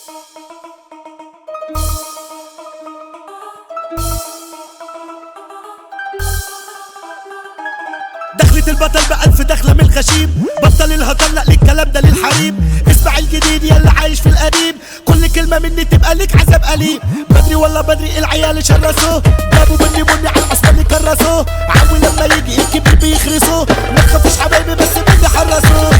دخلة البطل بألف دخلة من الغشيم بطل الهطل لا الكلام ده للحريم اسمع الجديد يلا عايش في القديم كل كلمة مني تبقى ليك عذاب أليم بدري ولا بدري العيال شرسوه جابوا مني بني على الأصل اللي كرسوه عاوي لما يجي الكبير بيخرسوه ما تخافوش حبايبي بس مني حرسوه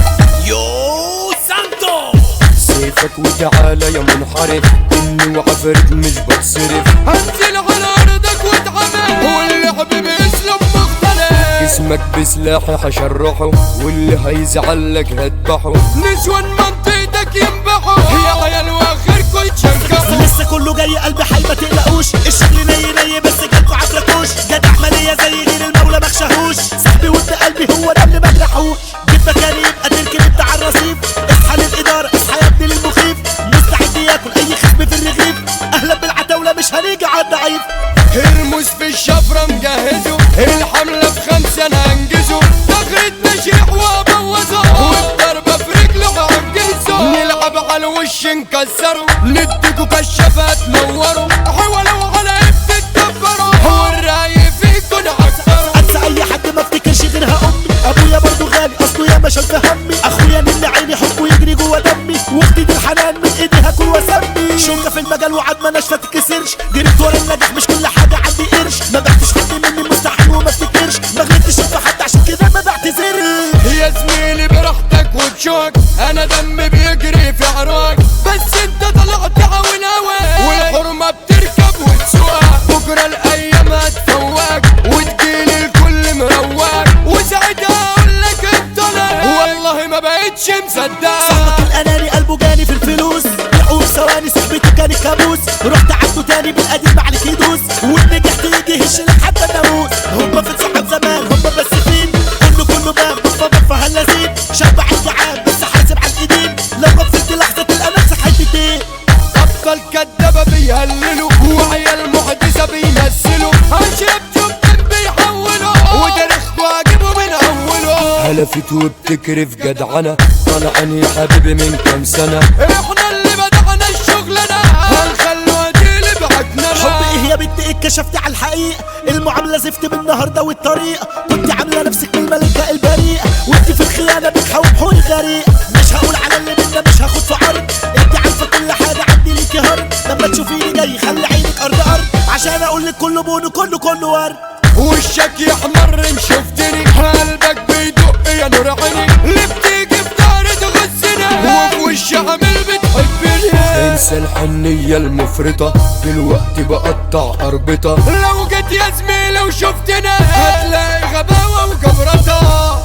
يو سانتو سيفك وتعالى يا منحرف اني وعفرت مش بتصرف هنزل على ارضك واتعمل واللعب باسلوب مختلف جسمك بسلاحي حشرحه واللي هيزعلك هذبحه نسوان منطقتك ينبحوا يا عيال واخركوا يتشنكحوا لسه كله جاي قلبي حي ما تقلقوش الشغل ني ني بس جالكوا عفركوش جدع مالية زي غير المولى مخشهوش صاحبي وابن قلبي هو ده اللي مجرحوش جيت مكاني يبقى تركب انت على الرصيف اصحى للاداره اصحى يا ابني للمخيف مستعد ياكل اي خصم في الرغيف اهلا بالعتاوله مش هنيجي على الضعيف هرمس في الشفرة مجهزه الحملة في خمسة انا هنجزه دخلت تشيح وابوظه والضربة في رجله هعجزه نلعب على الوش نكسره نديكوا كشافة تنوره حولوا على ابن تكبروا والراي فيكوا نعكره انسى اي حد ما افتكرش غيرها امي ابويا برضو غالي اصله يا ما شال في همي اخويا من عيني حبه يجري جوا دمي واختي دي الحنان من ايديها كل وسمي شوكه في المجال وعدمه ناشفه تتكسرش جريت ورا النجاح مش كل حاجه عندي قرش ما بعتش حد مني مستحيل وما افتكرش ما غلطتش في حد عشان كده ما بعتذرش يا زميلي براحتك وبشوك انا دمي بيجري في عراك بس انت طلعت عون هواك والحرمة بتركب وتسوق بكرة الايام هتفوق وتجيلي الكل مروق وساعتها اقول لك انت لا والله ما بقتش مصدق صاحبك الاناني قلبه جاني في الفلوس يعوم ثواني صاحبته كانت كابوس رحت عنده تاني بالقديم عليك يدوس ونجحت يجي هش لك حتى الناموس هما في صحاب زمان هما بس فين كله كله باب بفا بفا هلازين شبع الجعان بس حاسب على الايدين لو غفلت لحظه تلقى نفسك حتتين ابطال كدابة بيهللوا وعيال محدثة بيمثلوا هشرب جبن بيحولوا وتاريخكوا هجيبه من اوله هلفت وبتكرف جدعنة طلعني يا حبيبي من كام سنة احنا اللي بدعنا الشغلانة هنخلوها تقلب عكننا حب ايه يا بنت ايه اتكشفت على الحقيقه المعامله زفت من النهارده والطريقه كنت عامله نفسك من الملكه البريئه وانت في الخيانه بتحاول حوري غريق مش هقول على اللي منا مش هاخد في عرض انت عارفه كل حاجه عندي ليكي هرب لما تشوفيني جاي خلي عينك ارض ارض عشان اقول لك كله بونو كله كله ورد وشك يحمر ان شفتني قلبك بيدق يا نور عيني اللي بتيجي في داري تغزني وفي وش عامل بتحبني انسى الحنية المفرطة دلوقتي بقطع أربطة لو جيت يا زميلي وشفتنا هتلاقي غباوة وجبرتها